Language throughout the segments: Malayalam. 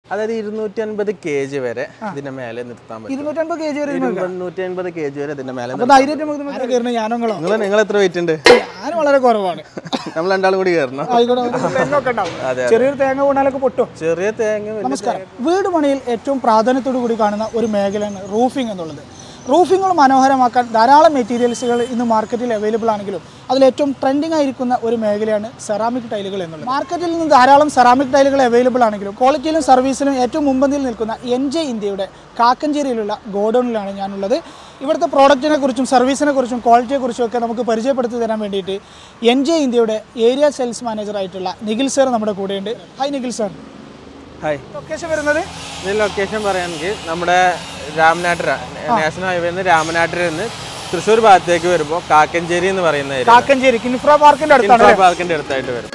അതായത് ഇരുന്നൂറ്റി അൻപത് കെ ജി വരെ ഇതിന്റെ മേലെ നിർത്താൻ പറ്റും ഇരുന്നൂറ്റമ്പത് കെ ജി വരെ ഇരുന്നൂറ്റി അൻപത് കെ ജി വരെ ഇതിന്റെ മേലെ അപ്പൊ ധൈര്യമായിട്ട് നമുക്ക് ഇതിന്മേൽ കയറുന്ന ഞാനങ്ങളോ നിങ്ങൾ നിങ്ങൾ എത്ര വെയിറ്റ് ഉണ്ട് ഞാൻ വളരെ കുറവാണ് നമ്മൾ രണ്ടാളും കൂടി കയറണം ആയിക്കോട്ടെ നമുക്ക് തെങ്ങൊക്കെ ഉണ്ടാവും ചെറിയൊരു തേങ്ങ വീണാലൊക്കെ പൊട്ടോ ചെറിയ തേങ്ങ വലിയ നമസ്കാരം വീട് പണിയിൽ ഏറ്റവും പ്രാധാന്യത്തോടു കൂടി കാണുന്ന ഒരു മേഖലയാണ് റൂഫിംഗ് എന്നുള്ളത് റൂഫിങ്ങുകൾ മനോഹരമാക്കാൻ ധാരാളം മെറ്റീരിയൽസുകൾ ഇന്ന് മാർക്കറ്റിൽ അവൈലബിൾ ആണെങ്കിലും അതിൽ ഏറ്റവും ട്രെൻഡിങ് ആയിരിക്കുന്ന ഒരു മേഖലയാണ് സെറാമിക് ടൈലുകൾ എന്നുള്ളത് മാർക്കറ്റിൽ നിന്ന് ധാരാളം സെറാമിക് ടൈലുകൾ അവൈലബിൾ ആണെങ്കിലും ക്വാളിറ്റിയിലും സർവീസിലും ഏറ്റവും മുമ്പന്തിൽ നിൽക്കുന്ന എൻ ജെ ഇന്ത്യയുടെ കാക്കഞ്ചേരിയിലുള്ള ഗോഡൌണിലാണ് ഞാനുള്ളത് ഇവിടുത്തെ പ്രോഡക്റ്റിനെ കുറിച്ചും സർവീസിനെ കുറിച്ചും ക്വാളിറ്റിയെ കുറിച്ചും ഒക്കെ നമുക്ക് പരിചയപ്പെടുത്തി തരാൻ വേണ്ടിയിട്ട് എൻ ജെ ഇന്ത്യയുടെ ഏരിയ സെയിൽസ് മാനേജർ ആയിട്ടുള്ള നിഖിൽ സർ നമ്മുടെ കൂടെയുണ്ട് hi Nikhil sir hi location വരുന്നത് ഇതിന്റെ ലൊക്കേഷൻ പറയുകയാണെങ്കിൽ നമ്മുടെ രാമനാട്ടുര നാഷണൽ ഹൈവേ നിന്ന് രാമനാട്ടുര നിന്ന് തൃശ്ശൂർ ഭാഗത്തേക്ക് വരുമ്പോൾ കാക്കഞ്ചേരി എന്ന് പറയുന്ന area. കാക്കഞ്ചേരി കിൻഫ്ര പാർക്കിന്റെ അടുത്താണ് ഇൻഫ്രാ പാർക്കിന്റെ അടുത്തായിട്ട് വരും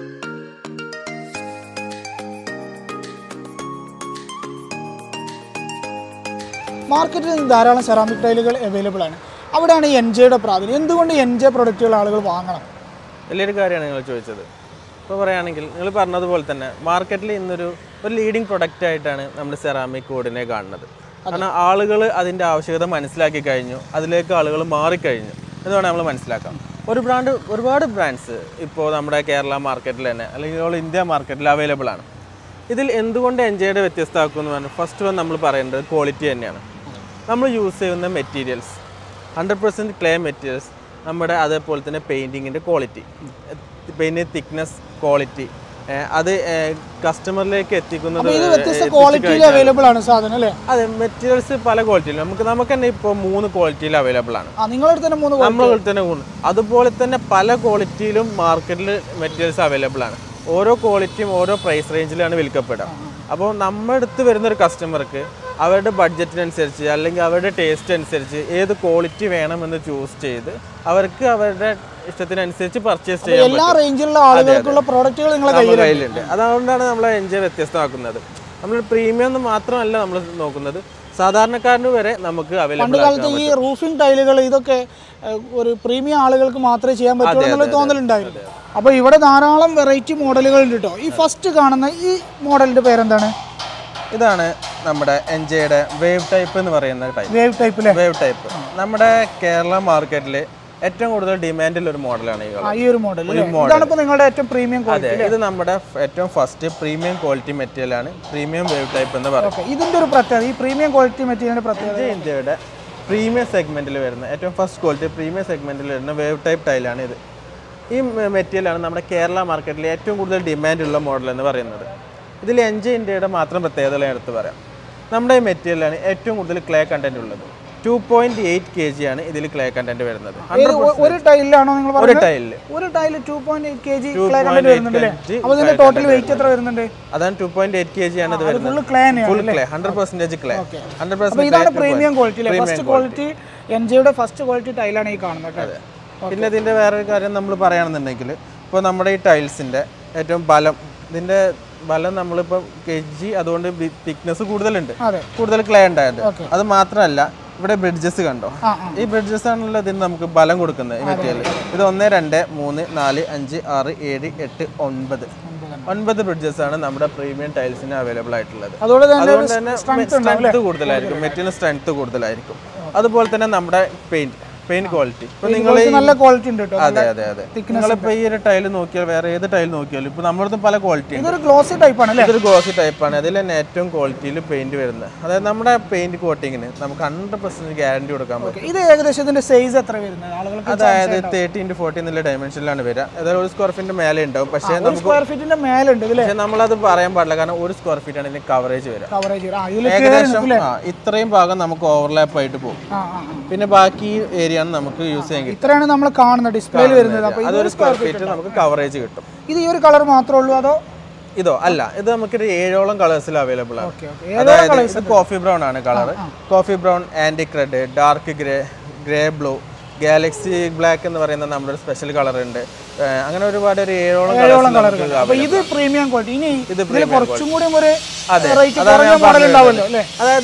മാർക്കറ്റിൽ നിന്ന് ധാരാളം സെറാമിക് ടൈലുകൾ അവൈലബിൾ ആണ് അവിടെയാണ് എൻ ജെയുടെ പ്രാധാന്യം എന്തുകൊണ്ട് എൻ ജെ പ്രൊഡക്റ്റുകൾ ആളുകൾ വാങ്ങണം വലിയൊരു കാര്യമാണ് നിങ്ങൾ ചോദിച്ചത് ഇപ്പോൾ പറയുകയാണെങ്കിൽ നിങ്ങൾ പറഞ്ഞതുപോലെ തന്നെ മാർക്കറ്റിൽ ഇന്നൊരു ഒരു ലീഡിങ് പ്രൊഡക്റ്റ് ആയിട്ടാണ് നമ്മൾ സെറാമിക് കോഡിനെ കാണുന്നത് കാരണം ആളുകൾ അതിൻ്റെ ആവശ്യകത മനസ്സിലാക്കി കഴിഞ്ഞു അതിലേക്ക് ആളുകൾ മാറിക്കഴിഞ്ഞു എന്ന് വേണം നമ്മൾ മനസ്സിലാക്കാം ഒരു ബ്രാൻഡ് ഒരുപാട് ബ്രാൻഡ്സ് ഇപ്പോൾ നമ്മുടെ കേരള മാർക്കറ്റിൽ തന്നെ അല്ലെങ്കിൽ ഓൾ ഇന്ത്യ മാർക്കറ്റിൽ അവൈലബിൾ ആണ് ഇതിൽ എന്തുകൊണ്ട് എൻജയുടെ വ്യത്യസ്തമാക്കും എന്ന് പറഞ്ഞാൽ ഫസ്റ്റ് വൺ നമ്മൾ പറയേണ്ടത് ക്വാളിറ്റി തന്നെയാണ് നമ്മൾ യൂസ് ചെയ്യുന്ന materials hundred percent clay materials നമ്മുടെ അതേപോലെ തന്നെ പെയിൻറ്റിങ്ങിൻ്റെ ക്വാളിറ്റി പെയിൻറ്റ് തിക്നെസ് ക്വാളിറ്റി അത് കസ്റ്റമറിലേക്ക് എത്തിക്കുന്നത് ഇത് വ്യത്യസ്ത ക്വാളിറ്റിയിൽ അവൈലബിൾ ആണ് സാധനം അല്ലേ അതെ മെറ്റീരിയൽസ് പല ക്വാളിറ്റിയിൽ നമുക്ക് നമുക്ക് തന്നെ ഇപ്പോൾ മൂന്ന് ക്വാളിറ്റിയിൽ അവൈലബിൾ ആണ് ആ നിങ്ങളുടെ തന്നെ മൂന്ന് quality. നമ്മളെ തന്നെ ഗുണം അതുപോലെ തന്നെ പല ക്വാളിറ്റിയിലും മാർക്കറ്റിൽ മെറ്റീരിയൽസ് അവൈലബിൾ ആണ് ഓരോ ക്വാളിറ്റിയും ഓരോ പ്രൈസ് റേഞ്ചിലാണ് വിൽക്കപ്പെടുക അപ്പോൾ നമ്മുടെ അടുത്ത് വരുന്ന ഒരു കസ്റ്റമർക്ക് അവരുടെ ബഡ്ജറ്റിനനുസരിച്ച് അല്ലെങ്കിൽ അവരുടെ ടേസ്റ്റ് അനുസരിച്ച് ഏത് ക്വാളിറ്റി വേണമെന്ന് ചൂസ് ചെയ്ത് അവർക്ക് അവരുടെ ഇഷ്ടത്തിനനുസരിച്ച് പർച്ചേസ് ചെയ്യാൻ എല്ലാ റേഞ്ചിലുള്ള ആളുകൾക്കുള്ള പ്രോഡക്റ്റുകൾ നിങ്ങളെ നമ്മുടെ കയ്യിൽ കയ്യിലുണ്ട് അതുകൊണ്ടാണ് നമ്മൾ എൻജോയ് വ്യത്യസ്തമാക്കുന്നത് നമ്മൾ പ്രീമിയം എന്ന് മാത്രമല്ല നമ്മൾ നോക്കുന്നത് സാധാരണക്കാരന് വരെ നമുക്ക് പണ്ട് അവൈലബിൾ കാലത്ത് ഈ റൂഫിംഗ് ടൈലുകൾ ഇതൊക്കെ ഏഹ്, ഒരു പ്രീമിയം ആളുകൾക്ക് മാത്രമേ ചെയ്യാൻ പറ്റുള്ളൂ എന്നുള്ള തോന്നലുണ്ടായിരുന്നു അപ്പോൾ ഇവിടെ ധാരാളം വെറൈറ്റി മോഡലുകൾ ഉണ്ട് കേട്ടോ ഈ ഫസ്റ്റ് കാണുന്ന ഈ മോഡലിന്റെ പേരെന്താണ് ഇതാണ് നമ്മുടെ എൻജയുടെ വേവ് ടൈപ്പ് എന്ന് പറയുന്ന ടൈപ്പ് വേവ് ടൈപ്പ് അല്ലേ വേവ് ടൈപ്പ് നമ്മുടെ കേരള മാർക്കറ്റിൽ ഏറ്റവും കൂടുതൽ ഡിമാൻഡിൽ ഒരു മോഡലാണ് ഈ ആ, കളർ ഈ ഒരു മോഡൽ ഇതാണ് ഇപ്പോൾ നിങ്ങളുടെ ഏറ്റവും പ്രീമിയം അതെ ഇത് നമ്മുടെ ഫ് ഏറ്റവും ഫസ്റ്റ് പ്രീമിയം ക്വാളിറ്റി മെറ്റീരിയൽ ആണ് പ്രീമിയം വേവ് ടൈപ്പ് എന്ന് പറയുന്നത് ഓക്കെ ഇതിന്റെ ഒരു പ്രത്യേകത ഈ പ്രീമിയം ക്വാളിറ്റി മെറ്റീരിയലിന്റെ പ്രത്യേകത ഇത് ഇന്ത്യയുടെ പ്രീമിയം സെഗ്മെന്റിൽ വരുന്ന ഏറ്റവും ഫസ്റ്റ് ക്വാളിറ്റി പ്രീമിയം സെഗ്മെന്റിൽ വരുന്ന വേവ് ടൈപ്പ് ടൈലാണ് ഇത് ഈ മെറ്റീരിയലാണ് നമ്മുടെ കേരള മാർക്കറ്റിൽ ഏറ്റവും കൂടുതൽ ഡിമാൻഡ് ഉള്ള മോഡൽ എന്ന് പറയുന്നത് ഇതിൽ എൻജ് ഇന്ത്യയുടെ മാത്രം പ്രത്യേകതകൾ ഞാൻ എടുത്ത് പറയാം നമ്മുടെ ഈ മെറ്റീരിയലാണ് ഏറ്റവും കൂടുതൽ ക്ലേ കണ്ടന്റ് ഉള്ളത് two point eight K G ആണ് ഇതിൽ ക്ലേ കണ്ടന്റ് വരുന്നത് ഏത് ഒ- ഒരു ടൈലിലാണോ നിങ്ങൾ ഒരു പറഞ്ഞത് ടൈലിൽ ഒരു tile two point eight K G 2.8 clay content വരുന്നുണ്ട് അല്ലേ kg അപ്പോൾ ഇതിന്റെ ടോട്ടൽ വെയിറ്റ് എത്ര വരുന്നുണ്ട് അതാണ് two point eight K G ആണ് ഇത് വരുന്നത് ഫുള്ള് ക്ലേ തന്നെയാണ് full clay hundred percentage clay hundred അപ്പോൾ ഇതാണ് പെർസെന്റ് പ്രീമിയം ക്വാളിറ്റി അല്ലേ ഫസ്റ്റ് ക്വാളിറ്റി എൻ ജിയുടെ ഫസ്റ്റ് ക്വാളിറ്റി ടൈലാണ് ഈ കാണുന്നത് കേട്ടോ പിന്നെ ഇതിന്റെ വേറൊരു കാര്യം നമ്മൾ പറയുകയാണെന്നുണ്ടെങ്കിൽ ഇപ്പോൾ നമ്മുടെ ഈ ടൈൽസിന്റെ ഏറ്റവും ബലം ഇതിന്റെ ബലം നമ്മളിപ്പോൾ കെ ജി അതുകൊണ്ട് തിക്നെസ് കൂടുതലുണ്ട് അതെ കൂടുതൽ ക്ലേ ഉണ്ടായത് Okay. അത് മാത്രമല്ല ഇവിടെ ബ്രിഡ്ജസ് കണ്ടോ ആ ആ ഈ ബ്രിഡ്ജസ് ആണല്ലോ ഇതിന് നമുക്ക് ബലം കൊടുക്കുന്നത് ഈ മെറ്റീരിയൽ ഇത് ഒന്ന് രണ്ട് മൂന്ന് നാല് അഞ്ച് ആറ് ഏഴ് എട്ട് ഒൻപത് ഒൻപത് ബ്രിഡ്ജസ് ആണ് നമ്മുടെ പ്രീമിയം ടൈൽസിന് അവൈലബിൾ ആയിട്ടുള്ളത് അതുകൊണ്ട് തന്നെ അതുകൊണ്ട് തന്നെ സ്ട്രെങ്ത് കൂടുതലായിരിക്കും മെറ്റീരിയൽ സ്ട്രെങ്ത് കൂടുതലായിരിക്കും അതുപോലെ തന്നെ നമ്മുടെ പെയിന്റ് പെയിന്റ് ക്വാളിറ്റി ഇപ്പൊ നിങ്ങൾ ഇതിന് നല്ല ക്വാളിറ്റി ഉണ്ട് കേട്ടോ അതെ അതെ അതെ നിങ്ങളിപ്പോ ഈ ഒരു ടൈൽ നോക്കിയാൽ വേറെ ഏത് ടൈൽ നോക്കിയാലും ഇപ്പൊ നമ്മുടെ പല ക്വാളിറ്റി ഉണ്ട് ഇതൊരു ഗ്ലോസി ടൈപ്പ് ആണ് അല്ലേ ഇതൊരു ഗ്ലോസി ടൈപ്പാണ് അതിൽ തന്നെ ഏറ്റവും ക്വാളിറ്റിയിൽ പെയിന്റ് വരുന്നത് അതായത് നമ്മുടെ പെയിന്റ് കോട്ടിങ്ങിന് നമുക്ക് ഹൺഡ്രഡ് പെർസെന്റ് ഗ്യാരണ്ടി കൊടുക്കാൻ പറ്റും ഇത് ഏകദേശം ഇതിന്റെ സൈസ് എത്ര വരുന്നത് ആളുകൾക്ക് അതായത് തേർട്ടി ഇൻറ്റു ഫോർട്ടി എന്നുള്ള ഡയമെൻഷനിലാണ് വരിക അതായത് ഒരു സ്ക്വയർ ഫീറ്റിന്റെ മേലെ ഉണ്ടാവും പക്ഷേ ഒരു സ്ക്വയർ ഫീറ്റിന്റെ മേലുണ്ട് ഇതിലെ പക്ഷേ നമ്മളത് പറയാൻ പാടില്ല കാരണം ഒരു സ്ക്വയർ ഫീറ്റ് ആണ് ഇതിന് കവറേജ് വരിക കവറേജ് ആ ഇതിൽ ഏകദേശം ആ, ഇത്രയും ഭാഗം നമുക്ക് ഓവർലാപ്പ് ആയിട്ട് പോകും ആ ആ ആ. പിന്നെ ബാക്കി ഏരിയ ആണ് നമുക്ക് യൂസ് ചെയ്യാൻ കിട്ടും ഇത്രയാണ് നമ്മൾ കാണുന്ന ഡിസ്പ്ലേയിൽ വരുന്നത് അപ്പോൾ അതൊരു സ്ക്വയർ ഫീറ്റ് നമുക്ക് കവറേജ് കിട്ടും ഇത് ഈ ഒരു കളർ മാത്രമേ ഉള്ളൂ അതോ ഇതോ അല്ല ഇത് നമുക്കൊരു ഏഴോളം കളേഴ്സിൽ അവൈലബിൾ ആണ് ഓക്കെ ഓക്കെ അതായത് ഇത് കോഫി ബ്രൗൺ ആണ് colour coffee brown antique red dark grey grey blue galaxy black എന്ന് പറയുന്ന നമ്മുടെ ഒരു സ്പെഷ്യൽ കളർ ഉണ്ട് ഏഹ് അങ്ങനെ ഒരുപാട് ഒരു ഏഴോളം കളർ അപ്പോൾ ഇത് പ്രീമിയം ക്വാളിറ്റി ഇനി ഇത് ഇതിൽ കുറച്ചും കൂടി ഒരു അതെ റേറ്റ് അതാണ് കുറഞ്ഞ ഞാൻ മോഡൽ പറഞ്ഞത്. ഉണ്ടാവുമല്ലോ അല്ലേ അതായത്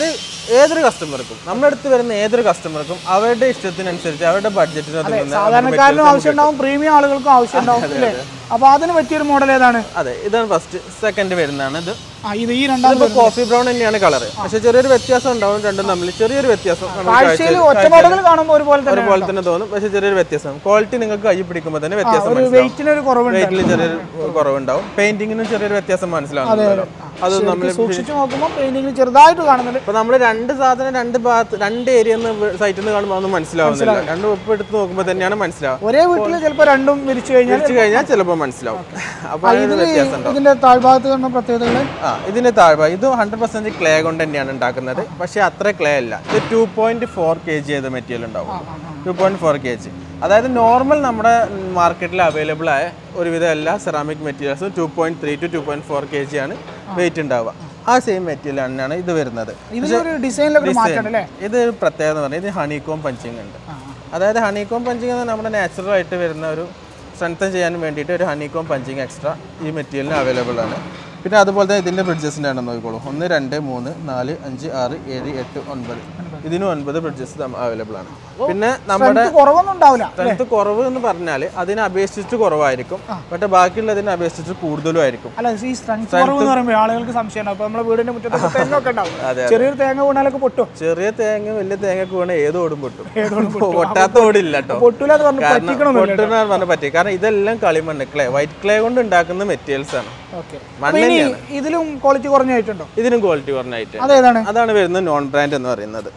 ഏതൊരു കസ്റ്റമർക്കും നമ്മുടെ അടുത്ത് വരുന്ന ഏതൊരു കസ്റ്റമർക്കും അവരുടെ ഇഷ്ടത്തിനനുസരിച്ച് അവരുടെ ബഡ്ജറ്റിന് ഒതുങ്ങുന്ന സാധാരണക്കാരനും ആവശ്യം ഉണ്ടാവും പ്രീമിയം ആളുകൾക്കും ആവശ്യം ഉണ്ടാവും അല്ലേ അപ്പോൾ അതിന് പറ്റിയൊരു മോഡൽ ഏതാണ് അതെ ഇതാണ് ഫസ്റ്റ് സെക്കൻഡ് വരുന്നതാണ് ഇത് ആ ഇത് ഈ രണ്ടാമത് ഇതിപ്പോ കോഫി ബ്രൗൺ തന്നെയാണ് കളർ പക്ഷെ ചെറിയൊരു വ്യത്യാസം ഉണ്ടാവും രണ്ടും തമ്മിൽ ചെറിയൊരു വ്യത്യാസം നമുക്ക് കാഴ്ചയിൽ ഒറ്റ മോഡൽ കാണുമ്പോൾ ഒരുപോലെ തന്നെ ഒരുപോലെ തന്നെ തോന്നും പക്ഷെ ചെറിയൊരു വ്യത്യാസം ക്വാളിറ്റി നിങ്ങൾക്ക് കൈ പിടിക്കുമ്പോൾ തന്നെ വ്യത്യാസം ഒരു മനസ്സിലാവും വെയിറ്റിന് ഒരു കുറവുണ്ട് വെയിറ്റിൽ ചെറിയൊരു കുറവുണ്ടാവും പെയിന്റിങ്ങിനും ചെറിയൊരു വ്യത്യാസം മനസ്സിലാവുന്നുണ്ടല്ലോ അത് നമ്മൾ സൂക്ഷിച്ചു നോക്കുമ്പോൾ പെയിന്റിങ്ങിൽ ചെറുതായിട്ട് കാണുന്നുണ്ട് ഇപ്പൊ നമ്മൾ രണ്ട് സാധനം രണ്ട് ഭാഗത്ത് രണ്ട് ഏരിയ സൈറ്റിൽ നിന്ന് കാണുമ്പോൾ ഒന്നും മനസ്സിലാവുന്നില്ല രണ്ട് ഉപ്പ് എടുത്ത് നോക്കുമ്പോൾ തന്നെയാണ് മനസ്സിലാവുക ഒരേ വീട്ടിൽ ചിലപ്പോൾ രണ്ടും വിരിച്ചു കഴിഞ്ഞാൽ വെച്ച് കഴിഞ്ഞാൽ ചിലപ്പോൾ മനസ്സിലാവും അപ്പൊ അതിന് വ്യത്യാസം ഉണ്ടാവും ഇതിന്റെ താഴ്ഭാഗത്ത് കാണുന്ന പ്രത്യേകതകൾ ആ ഇതിന്റെ താഴ്വ ഇത് ഹൺഡ്രഡ് പെർസെന്റ് ക്ലേ കൊണ്ട് തന്നെയാണ് ഉണ്ടാക്കുന്നത് പക്ഷെ അത്ര ക്ലേ അല്ല ഇത് two point four K G ചെയ്ത മെറ്റീരിയൽ ഉണ്ടാവും two point four K G അതായത് നോർമൽ നമ്മുടെ മാർക്കറ്റിൽ അവൈലബിൾ ആയ ഒരുവിധം എല്ലാ സെറാമിക് മെറ്റീരിയൽസും two point three two two point four K G ആണ് വെയിറ്റ് ഉണ്ടാവുക ആ സെയിം മെറ്റീരിയൽ തന്നെയാണ് ഇത് വരുന്നത് ഇതിലൊരു ഡിസൈനിലൊക്കെ ഒരു മാറ്റം അല്ലേ ഇത് ഒരു പ്രത്യേകത എന്ന് പറഞ്ഞാൽ ഇത് ഹണികോം പഞ്ചിങ് ഉണ്ട് അതായത് ഹണികോം പഞ്ചിങ് എന്ന് നമ്മുടെ നാച്ചുറൽ ആയിട്ട് വരുന്ന ഒരു സ്ട്രെങ്തൻ ചെയ്യാൻ വേണ്ടിയിട്ട് ഒരു ഹണികോം പഞ്ചിങ് എക്സ്ട്രാ ഈ മെറ്റീരിയലിന് അവൈലബിൾ ആണ് പിന്നെ അതുപോലെ തന്നെ ഇതിൻ്റെ ബ്രിഡ്ജസിൻ്റെ ആണ് നോക്കിക്കോളൂ ഒന്ന് രണ്ട് മൂന്ന് നാല് അഞ്ച് ആറ് ഏഴ് എട്ട് ഒൻപത് ഇതിന് ഒൻപത് ബ്രിഡ്ജസ് അവൈലബിൾ ആണ് പിന്നെ നമ്മുടെ ഇത് കുറവൊന്നും ഉണ്ടാവില്ല സ്ട്രെങ്ത് കുറവ് എന്ന് പറഞ്ഞാൽ അതിനെ അപേക്ഷിച്ച് കുറവായിരിക്കും പക്ഷേ ബാക്കിയുള്ളതിനെ അപേക്ഷിച്ച് കൂടുതലും ആയിരിക്കും അല്ല ഈ സ്ട്രെങ്ത് കുറവ് എന്ന് പറയുമ്പോൾ ആളുകൾക്ക് സംശയമാണ് അപ്പൊ നമ്മുടെ വീടിന്റെ മുറ്റത്ത് തെങ്ങ ഒക്കെ ഉണ്ടാവും ചെറിയൊരു തേങ്ങ വീണാലൊക്കെ പൊട്ടും ചെറിയ തേങ്ങ വലിയ തേങ്ങ വീണ ഏത് ഓടും പൊട്ടും പൊട്ടാത്ത ഓടില്ല കേട്ടോ പൊട്ടൂല എന്ന് പറഞ്ഞ് കാരണം പറ്റിക്കണമെന്നില്ല പൊട്ടുന്ന പറഞ്ഞ പറ്റി കാരണം ഇതെല്ലാം കളിമണ്ണ് ക്ലേ വൈറ്റ് ക്ലേ കൊണ്ട് ഉണ്ടാക്കുന്ന മെറ്റീരിയൽസ് ആണ് ഓക്കെ മണ്ണ് ഇനി തന്നെയാണ് ഇതിലും ക്വാളിറ്റി കുറഞ്ഞായിട്ടുണ്ടോ ഇതിനും ക്വാളിറ്റി കുറഞ്ഞായിട്ട് അതേതാണ് അതാണ് വരുന്നത് നോൺ ബ്രാൻഡ് എന്ന് പറയുന്നത്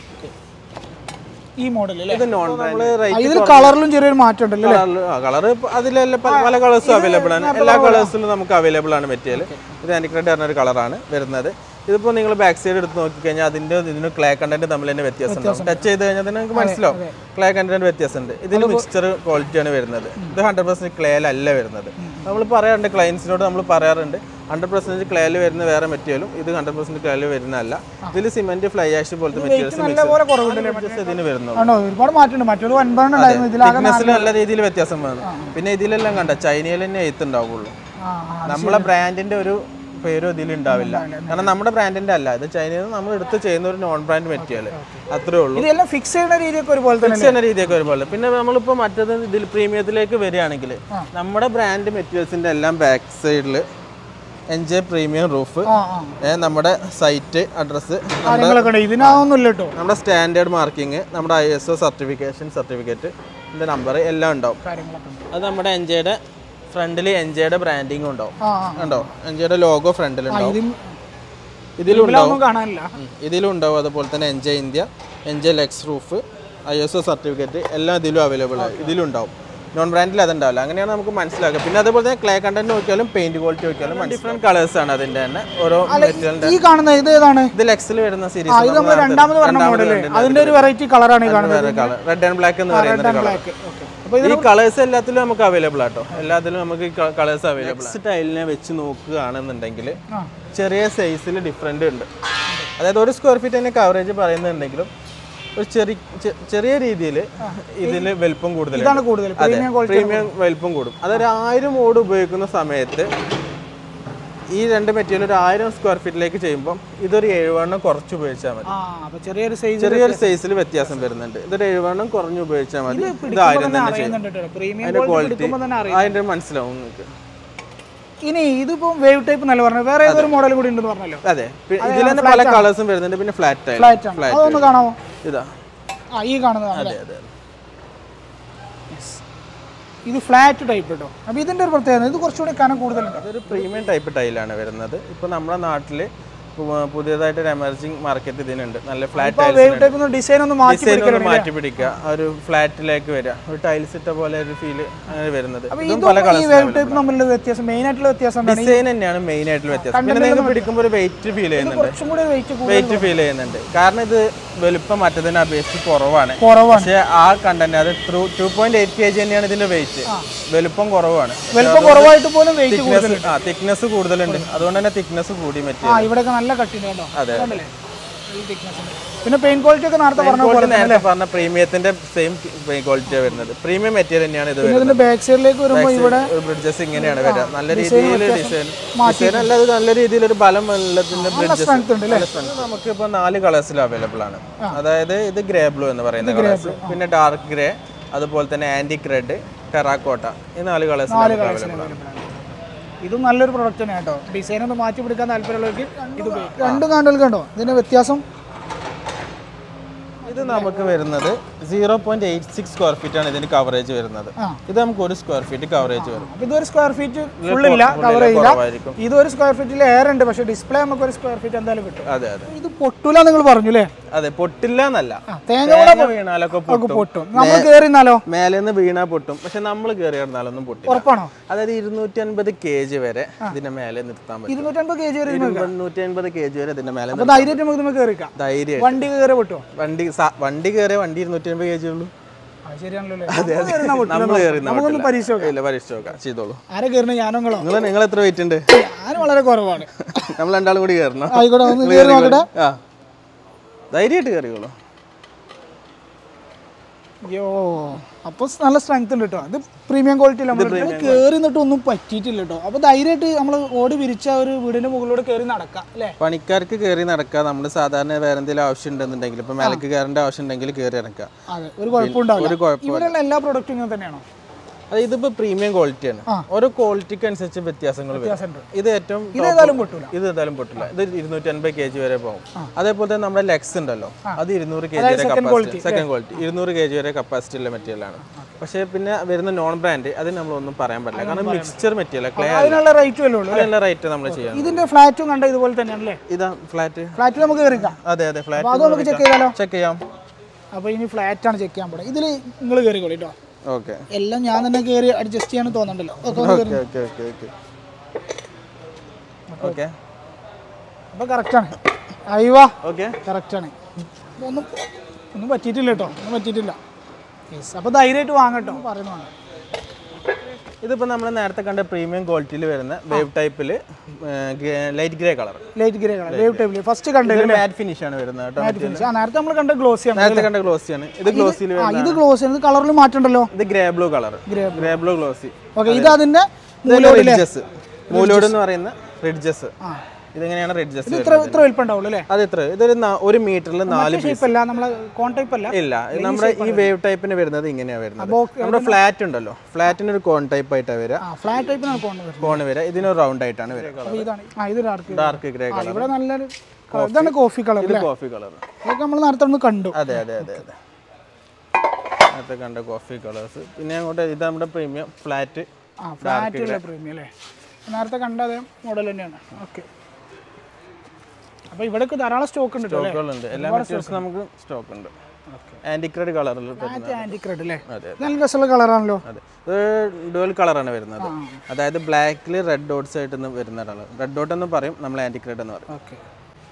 ഈ മോഡൽ അല്ലേ ഇത് നോൺ നമ്മള് ആ, റേറ്റ് ഇതിൽ കളറിലും ചെറിയൊരു മാറ്റം ഉണ്ടല്ലോ കളർ അതിലെല്ലാം പല പല കളേഴ്സും അവൈലബിൾ ആണ് എല്ലാ കളേഴ്സിലും നമുക്ക് അവൈലബിൾ ആണ് മെറ്റീരിയൽ ഇത് ആനിക്രഡ് പറഞ്ഞ ഒരു കളറാണ് വരുന്നത് ഇതിപ്പോൾ നിങ്ങൾ ബാക്ക് സൈഡ് എടുത്ത് നോക്കിക്കഴിഞ്ഞാൽ അതിന്റെ ഇതിന് ക്ലേ കണ്ടന്റ് തമ്മിൽ തന്നെ വ്യത്യാസം ഉണ്ടാവും ടച്ച് ചെയ്ത് കഴിഞ്ഞാൽ തന്നെ നിങ്ങൾക്ക് മനസ്സിലാവും ക്ലേ കണ്ടന്റ് വ്യത്യാസമുണ്ട് ഇതിന് മിക്സ്ചർ ക്വാളിറ്റിയാണ് വരുന്നത് ഇത് ഹൺഡ്രഡ് പെർസെന്റ് ക്ലേയിലല്ല വരുന്നത് നമ്മൾ പറയാറുണ്ട് ക്ലയൻസിനോട് നമ്മൾ പറയാറുണ്ട് ഹൺഡ്രഡ് പെർസെന്റ് ക്ലേയിൽ വരുന്ന വേറെ മെറ്റീരിയലും ഇത് ഹൺഡ്രഡ് പെർസെന്റ് ക്ലേയിൽ വരുന്നതല്ല ഇതിൽ സിമെന്റ് ഫ്ലൈ ആഷ് പോലത്തെ മെറ്റീരിയൽസ് നല്ലപോലെ കുറവുണ്ടല്ലേ ഇതിന് വരുന്നുള്ളൂ ആണോ ഒരുപാട് മാറ്റമുണ്ട് മറ്റൊരു ഒൻപതെണ്ണം ഉണ്ടായിരുന്നു ഇതിലാകെ തിക്നെസ്സിൽ നല്ല രീതിയിൽ വ്യത്യാസം വന്നു പിന്നെ ഇതിലെല്ലാം കണ്ട ചൈനയിൽ തന്നെ എയ്ത്ത് ഉണ്ടാവുള്ളൂ ആ, ആ. നമ്മളെ ബ്രാൻഡിന്റെ ഒരു പേരും ഇതിൽ ഉണ്ടാവില്ല കാരണം നമ്മുടെ ബ്രാൻഡിന്റെ അല്ല ഇത് ചൈനയിൽ നിന്ന് നമ്മൾ എടുത്ത് ചെയ്യുന്ന ഒരു നോൺ ബ്രാൻഡ് മെറ്റീരിയൽ അത്രേ ഉള്ളൂ ഇതെല്ലാം ഫിക്സ് ചെയ്യുന്ന രീതിയൊക്കെ ഒരുപോലെ തന്നെ ഫിക്സ് ചെയ്യുന്ന രീതിയൊക്കെ ഒരുപോലെ പിന്നെ നമ്മളിപ്പോൾ മറ്റേത് ഇതിൽ പ്രീമിയത്തിലേക്ക് വരികയാണെങ്കിൽ നമ്മുടെ ബ്രാൻഡ് മെറ്റീരിയൽസിന്റെ എല്ലാം ബാക്ക് സൈഡിൽ എൻ ജെ പ്രീമിയം റൂഫ് ആ ആ നമ്മുടെ സൈറ്റ് അഡ്രസ്സ് കാര്യങ്ങളൊക്കെ ഉണ്ട് ഇതിനൊന്നുമില്ല കേട്ടോ നമ്മുടെ സ്റ്റാൻഡേർഡ് മാർക്കിങ് നമ്മുടെ I S O certification certificate ഇതിന്റെ നമ്പർ എല്ലാം ഉണ്ടാവും കാര്യങ്ങളൊക്കെ ഉണ്ട് അത് നമ്മുടെ എൻ ജെയുടെ ഫ്രണ്ടിൽ എൻ ജെയുടെ ബ്രാൻഡിങ് ഉണ്ടാവും ആ ആ കണ്ടോ എൻ ജെയുടെ ലോഗോ ഫ്രണ്ടിലുണ്ടാവും ഇതിൽ ഇതിലും ഉണ്ടാവും ഒന്നും കാണാനില്ല ഉം. ഇതിലും ഉണ്ടാവും അതുപോലെ തന്നെ N J India N J Lex roof I S O certificate എല്ലാം ഇതിലും അവൈലബിൾ ആണ് ഇതിലും ഉണ്ടാവും നോൺ ബ്രാൻഡിൽ അതുണ്ടാവില്ല അങ്ങനെയാണ് നമുക്ക് മനസ്സിലാക്കുക പിന്നെ അതുപോലെ തന്നെ ക്ലേ കണ്ടന്റ് നോക്കിയാലും പെയിന്റ് ക്വാളിറ്റി നോക്കിയാലും ഡിഫറെന്റ് കളേഴ്സ് ആണ് അതിന്റെ തന്നെ ഓരോ മെറ്റീരിയലിന്റെ ഈ കാണുന്ന ഇത് ഏതാണ് ഇത് ലെക്സിൽ വരുന്ന ആ സീരീസ് ഇത് നമ്മൾ രണ്ടാമത് പറഞ്ഞ മോഡല് അതിന്റെ ഒരു വെറൈറ്റി കളറാണ് ഈ കാണുന്നത് വേറെ കളർ റെഡ് ആൻഡ് ബ്ലാക്ക് എന്ന് പറയുന്ന കളർ ബ്ലാക്ക് ഓക്കെ അപ്പൊ ഇത് ഈ കളേഴ്സ് എല്ലാത്തിലും നമുക്ക് അവൈലബിൾ ആട്ടോ എല്ലാത്തിലും നമുക്ക് കളേഴ്സ് അവൈലബിൾ ടൈലിനെ വെച്ച് നോക്കുകയാണെന്നുണ്ടെങ്കിൽ ആ ചെറിയ സൈസിൽ ഡിഫറെൻ്റ് ഉണ്ട് അതായത് ഒരു സ്ക്വയർ ഫീറ്റ് തന്നെ കവറേജ് പറയുന്നുണ്ടെങ്കിലും ഒരു ചെറിയ ചെ- ചെറിയ രീതിയിൽ ഇതിൽ വലിപ്പം കൂടുതൽ ഇതാണ് കൂടുതൽ പ്രീമിയം ക്വാളിറ്റി പ്രീമിയം വലിപ്പം കൂടും അതൊരു ആയിരം ഓട് ഉപയോഗിക്കുന്ന സമയത്ത് ഈ രണ്ട് മെറ്റീരിയൽ ഒരു ആയിരം സ്ക്വയർ ഫീറ്റിലേക്ക് ചെയ്യുമ്പോൾ ഇതൊരു എഴുവണ്ണം കുറച്ച് ഉപയോഗിച്ചാൽ മതി ആ അപ്പൊ ചെറിയൊരു സൈസ് ചെറിയൊരു സൈസിൽ വ്യത്യാസം വരുന്നുണ്ട് ഇതൊരു എഴുവണ്ണം കുറഞ്ഞ് ഉപയോഗിച്ചാൽ മതി ഇത് ആയിരം തന്നെ ചെയ്യും അറിയുന്നുണ്ട് പ്രീമിയം അതിന്റെ ക്വാളിറ്റി ക്വാളിറ്റി എടുക്കുമ്പോൾ തന്നെ അറിയാം അതിന്റെ മനസ്സിലാവും നിങ്ങൾക്ക് ഇനി ഇതിപ്പോ വേവ് ടൈപ്പ് നല്ല പറഞ്ഞു വേറെ ഏതൊരു മോഡൽ കൂടി ഉണ്ടെന്ന് പറഞ്ഞല്ലോ അതെ പി- ഇതിൽ തന്നെ പല കളേഴ്സും വരുന്നുണ്ട് പിന്നെ ഫ്ലാറ്റ് ആയി ഫ്ലാറ്റ് ആണ് അതൊന്ന് കാണാമോ ഇതാ ആ ഈ കാണുന്നതാണ് അതെ അതെ ഇത് ഫ്ലാറ്റ് ടൈപ്പ് കേട്ടോ അപ്പൊ ഇതിന്റെ ഒരു പ്രത്യേകത ഇത് കുറച്ചുകൂടി കനം കൂടുതലുണ്ട് അതൊരു പ്രീമിയം ടൈപ്പ് ടൈലാണ് വരുന്നത് ഇപ്പൊ നമ്മുടെ നാട്ടില് പു- പുതിയതായിട്ട് ഒരു എമർജിങ് മാർക്കറ്റ് ഇതിനുണ്ട് നല്ല ഫ്ലാറ്റ് ഇപ്പൊ വേവ് ടൈപ്പ് ഡിസൈൻ ഒന്ന് മാറ്റി ഡിസൈൻ ഒന്ന് മാറ്റി പിടിക്കുക ആ ഒരു ഫ്ലാറ്റിലേക്ക് വരിക ഒരു ടൈൽസ് ഇട്ട പോലെ ഒരു ഫീല് അങ്ങനെ വരുന്നത് ഇതും പല ഈ കളേഴ്സ് വേവ് ടൈപ്പ് തമ്മിലുള്ള വ്യത്യാസം മെയിൻ ആയിട്ടുള്ള വ്യത്യാസം എന്താണ് ഡിസൈൻ തന്നെയാണ് മെയിൻ ആയിട്ടുള്ള വ്യത്യാസം പിന്നെ നിങ്ങൾക്ക് പിടിക്കുമ്പോൾ ഒരു വെയിറ്റ് ഫീൽ ചെയ്യുന്നുണ്ട് കുറച്ചും കൂടി വെയിറ്റ് കൂടുതൽ വെയിറ്റ് ഫീൽ ചെയ്യുന്നുണ്ട് കാരണം ഇത് വലുപ്പം മറ്റതിനെ അപേക്ഷിച്ച് കുറവാണ് കുറവാണ് പക്ഷേ ആ കണ്ടന്റ് അത് through two point eight K G തന്നെയാണ് ഇതിന്റെ വെയിറ്റ് വലുപ്പം കുറവാണ് വലുപ്പം കുറവായിട്ട് പോലും വെയിറ്റ് തിക്നെസ് ആ തിക്നെസ് കൂടുതലുണ്ട് അതുകൊണ്ട് തന്നെ തിക്നെസ് കൂടി ആ മെറ്റീരിയൽ ഇവിടെയൊക്കെ നല്ല കട്ടിണ്ട് കേട്ടോ അതെ. കണ്ടില്ലേ പിന്നെ പെയിൻ ക്വാളിറ്റി ഒക്കെ നേരത്തെ പറഞ്ഞ പോലെ ക്വാളിറ്റി നേരത്തെ പറഞ്ഞ പ്രീമിയത്തിന്റെ സെയിം ക്വാളിറ്റിയാണ് വരുന്നത് പ്രീമിയം മെറ്റീരിയൽ തന്നെയാണ് ഇത് പിന്നെ വരുന്നത് ഇതിന്റെ ബാക്ക് സൈഡിലേക്ക് വരുമ്പോൾ ഇവിടെ ബ്രിഡ്ജസ് ഇങ്ങനെയാണ് വരിക നല്ല രീതിയിൽ ഡിസൈൻ ഡിസൈൻ അല്ല അത് നല്ല രീതിയിൽ ഒരു ബലം ഉള്ളതിന്റെ ബ്രിഡ്ജസ് സ്ട്രെങ്ത് ഉണ്ട് അല്ലേ നമുക്ക് ഇപ്പൊ നാല് കളേഴ്സിൽ അവൈലബിൾ ആണ് അതായത് ഇത് ഗ്രേ ബ്ലൂ എന്ന് പറയുന്ന കളേഴ്സ് പിന്നെ ഡാർക്ക് ഗ്രേ അതുപോലെ തന്നെ ആന്റിക് റെഡ് ടെറാക്കോട്ട ഈ നാല് കളേഴ്സിൽ അവൈലബിൾ ആണ് ഇതും നല്ലൊരു പ്രൊഡക്റ്റ് തന്നെ കേട്ടോ ഡിസൈൻ ഒന്ന് മാറ്റി പിടിക്കാൻ താല്പര്യമുള്ളവർക്ക് ഇത് ഉപയോഗിക്കാം രണ്ടും കണ്ടുകൾ കണ്ടോ ഇതിന്റെ വ്യത്യാസം ഇത് നമുക്ക് വരുന്നത് zero point eight six square feet ആണ് ഇതിന് കവറേജ് വരുന്നത് ആ. ഇത് നമുക്ക് ഒരു സ്ക്വയർ ഫീറ്റ് കവറേജ് വരും അപ്പൊ ഇതൊരു സ്ക്വയർ ഫീറ്റ് ഫുൾ ഇല്ല കവർ ചെയ്യില്ല കുറവായിരിക്കും ഇതൊരു സ്ക്വയർ ഫീറ്റിൽ എയർ ഉണ്ട് പക്ഷേ ഡിസ്പ്ലേ നമുക്ക് ഒരു സ്ക്വയർ ഫീറ്റ് എന്തായാലും കിട്ടും അതെ അതെ ഇത് പൊട്ടൂല നിങ്ങൾ പറഞ്ഞു അല്ലേ അതെ പൊട്ടില്ല എന്നല്ല ആ, തേങ്ങ തേങ്ങ വീണാലൊക്കെ പൊട്ടും പൊട്ടും നമ്മൾ കയറിന്നാലോ മേലേന്ന് വീണാ പൊട്ടും പക്ഷെ നമ്മൾ കയറി കിടന്നാലൊന്നും പൊട്ടില്ല ഉറപ്പാണോ അതായത് ഇരുന്നൂറ്റി അൻപത് കെ ജി വരെ ഇതിന്റെ മേലെ നിർത്താൻ പറ്റും ഇരുന്നൂറ്റമ്പത് കെ ജി വരെ ഇരുന്നൂറ്റി അൻപത് കെ ജി വരെ ഇതിന്റെ മേലെ അപ്പൊ ധൈര്യമായിട്ട് നമുക്ക് നമുക്ക് കയറിക്കാം ധൈര്യം വണ്ടി കയറി പൊട്ടുമോ വണ്ടി സ- വണ്ടി കയറിയ വണ്ടി ഇരുന്നൂറ്റി അൻപത് കെ ജി ഉള്ളൂ അത് ശരിയാണല്ലോ അല്ലേ? നമ്മള് കയറുന്നാ പൊട്ടില്ല. നമ്മൾ കയറി നമുക്കൊന്ന് പരീക്ഷ നോക്കാം ഇല്ല പരീക്ഷ നോക്കാം ചെയ്തോളൂ ആരെ കയറുന്ന ഞാനോ നിങ്ങളോ നിങ്ങൾ നിങ്ങൾ എത്ര വെയിറ്റ് ഉണ്ട് ഞാൻ വളരെ കുറവാണ് നമ്മൾ രണ്ടാളും കൂടി കയറണം ആയിക്കോട്ടെ ഒന്ന് കയറി നോക്കട്ടെ ആ ധൈര്യമായിട്ട് കയറിക്കോളൂ അയ്യോ അപ്പൊ നല്ല സ്ട്രെങ്ത് ഉണ്ട് കേട്ടോ ഇത് പ്രീമിയം ക്വാളിറ്റി നമ്മൾ കയറി നിന്നിട്ട് ഒന്നും പറ്റിയിട്ടില്ല കേട്ടോ അപ്പൊ ധൈര്യമായിട്ട് നമ്മൾ ഓടി വിരിച്ച ഒരു വീടിന്റെ മുകളിലൂടെ കയറി നടക്കാം അല്ലേ പണിക്കാർക്ക് കയറി നടക്കുക നമ്മൾ സാധാരണ വേറെ എന്തെങ്കിലും ആവശ്യം ഉണ്ടെന്നുണ്ടെങ്കിൽ ഇപ്പൊ മേലേക്ക് കയറേണ്ട ആവശ്യം ഉണ്ടെങ്കിൽ കയറി ഇറക്കുക അതെ ഒരു കുഴപ്പമുണ്ടാവില്ല ഒരു കുഴപ്പം ഇവിടെയുള്ള എല്ലാ പ്രൊഡക്റ്റും ഇങ്ങനെ തന്നെയാണോ അത് ഇതിപ്പോ പ്രീമിയം ക്വാളിറ്റിയാണ് ഓരോ ക്വാളിറ്റിക്ക് അനുസരിച്ച് വ്യത്യാസങ്ങൾ വരും വ്യത്യാസമുണ്ട് ഇത് ഏറ്റവും ഇത് ഏതായാലും പൊട്ടൂല ഇത് ഏതായാലും പൊട്ടില്ല ഇത് ഇരുന്നൂറ്റി അൻപത് കെ ജി വരെ പോകും അതേപോലെ തന്നെ നമ്മുടെ ലെക്സ് ഉണ്ടല്ലോ അത് ഇരുന്നൂറ് കെ ജി വരെ കപ്പാസിറ്റി സെക്കൻഡ് ക്വാളിറ്റി ഇരുന്നൂറ് കെ ജി വരെ കപ്പാസിറ്റി ഉള്ള മെറ്റീരിയൽ ആണ് പക്ഷേ പിന്നെ വരുന്ന നോൺ ബ്രാൻഡ് അത് നമ്മളൊന്നും പറയാൻ പറ്റില്ല കാരണം മിക്സ്ചർ മെറ്റീരിയൽ ക്ലേ അതിനുള്ള റേറ്റ് വല്ലേ ഉള്ളൂ അതിനുള്ള റേറ്റ് നമ്മൾ ചെയ്യാം ഇതിന്റെ ഫ്ലാറ്റും കണ്ട ഇതുപോലെ തന്നെയാണല്ലേ ഇതാ ഫ്ലാറ്റ് ഫ്ലാറ്റിൽ നമുക്ക് കയറിക്കാം അതെ അതെ അപ്പൊ അത് ഫ്ലാറ്റ് നമുക്ക് ചെക്ക് ചെയ്താലോ ചെക്ക് ചെയ്യാം അപ്പൊ ഇനി ഫ്ലാറ്റ് ആണ് ചെക്ക് ചെയ്യാൻ പോണത് ഇതിൽ നിങ്ങൾ കയറിക്കോളി കേട്ടോ ഓക്കെ എല്ലാം ഞാൻ തന്നെ കയറി അഡ്ജസ്റ്റ് ചെയ്യാൻ തോന്നുന്നുണ്ടല്ലോ ഒക്കെ ഒന്ന് കയറി ഓക്കെ ഓക്കെ ഓക്കെ ഓക്കെ അപ്പൊ കറക്റ്റാണ് അയ്യവാ ഓക്കെ കറക്റ്റാണ് ഒന്നും ഒന്നും പറ്റിയിട്ടില്ല കേട്ടോ ഒന്നും പറ്റിയിട്ടില്ല യെസ് അപ്പോൾ ധൈര്യമായിട്ട് വാങ്ങട്ടോ പറയുന്നതാണ് ഇതിപ്പോൾ നമ്മൾ നേരത്തെ കണ്ട പ്രീമിയം ക്വാളിറ്റിയിൽ വരുന്ന വേവ് ടൈപ്പിൽ light grey colour light grey colour wave ടൈപ്പിൽ ഫസ്റ്റ് കണ്ടത് മാറ്റ് ഫിനിഷ് ആണ് വരുന്നത് കേട്ടോ ഫിനിഷ് ആ നേരത്തെ നമ്മൾ കണ്ട ഗ്ലോസി ആണ് നേരത്തെ കണ്ട ഗ്ലോസി ആണ് ഇത് ഗ്ലോസിയിൽ ആ ഇത് ഗ്ലോസി ആണ് ഇത് കളറിൽ മാറ്റമുണ്ടല്ലോ ഇത് grey blue colour grey grey blue glossy okay ഇത് അതിന്റെ റിഡ്ജസ് മൂലോഡ് എന്ന് പറയുന്ന റിഡ്ജസ് ആ ഇതെങ്ങനെയാണ് റിഡ്ജസ് ഇത് ഇത്ര ഇത്ര വലിപ്പം ഉണ്ടാവുള്ളൂ അല്ലേ അത് എത്ര ഇതൊരു നാ- ഒരു മീറ്ററിൽ നാല് ഷേപ്പ് അല്ല നമ്മളെ കോൺ ടൈപ്പ് അല്ല ഇല്ല ഇത് നമ്മുടെ ഈ വേവ് ടൈപ്പിന് വരുന്നത് ഇങ്ങനെയാണ് വരുന്നത് box- നമ്മുടെ ഫ്ലാറ്റ് ഉണ്ടല്ലോ ഫ്ലാറ്റിന് ഒരു കോൺ ടൈപ്പ് ആയിട്ടാണ് വരിക ആ ഫ്ലാറ്റ് ടൈപ്പിനാണ് കോൺ വരുന്നത് കോൺ വരിക ഇതിനൊരു റൗണ്ട് ആയിട്ടാണ് വരിക അപ്പോൾ ഇതാണ് ആ ഇത് ഡാർക്ക് ഡാർക്ക് ഗ്രേ ആ ഇവിടെ നല്ലൊരു colour. ഇതാണ് കോഫി കളർ ഇത് അല്ലേ കോഫി കളർ ഇതൊക്കെ നമ്മൾ നേരത്തെ ഒന്ന് കണ്ടു അതെ അതെ അതെ അതെ നേരത്തെ കണ്ട കോഫി കളേഴ്സ് പിന്നെ അങ്ങോട്ട് ഇത് നമ്മുടെ പ്രീമിയം ഫ്ലാറ്റ് ആ ഫ്ലാറ്റുള്ള പ്രീമിയം അല്ലേ നേരത്തെ കണ്ട അതേ മോഡൽ തന്നെയാണ് ഓക്കെ അപ്പോൾ ഇവിടെയൊക്കെ ധാരാളം സ്റ്റോക്ക് ഉണ്ട് കേട്ടോ അല്ലേ സ്റ്റോക്കുകളുണ്ട് എല്ലാ മെറ്റീരിയൽസും നമുക്ക് സ്റ്റോക്ക് ഉണ്ട് ആൻറ്റിക്രഡ് കളറിൽ ഫ്ലാറ്റ് ആൻറ്റിക് റെഡ് അല്ലേ അതെ. നല്ല രസമുള്ള കളറാണല്ലോ അതെ ഇത് ഡുവൽ കളറാണ് വരുന്നത് അതായത് ബ്ലാക്കിൽ റെഡ് ഡോട്ട്സ് ആയിട്ട് വരുന്ന കളർ റെഡ് ഡോട്ട് എന്ന് പറയും നമ്മൾ ആൻറ്റിക്രഡ് എന്ന് പറയും ഓക്കെ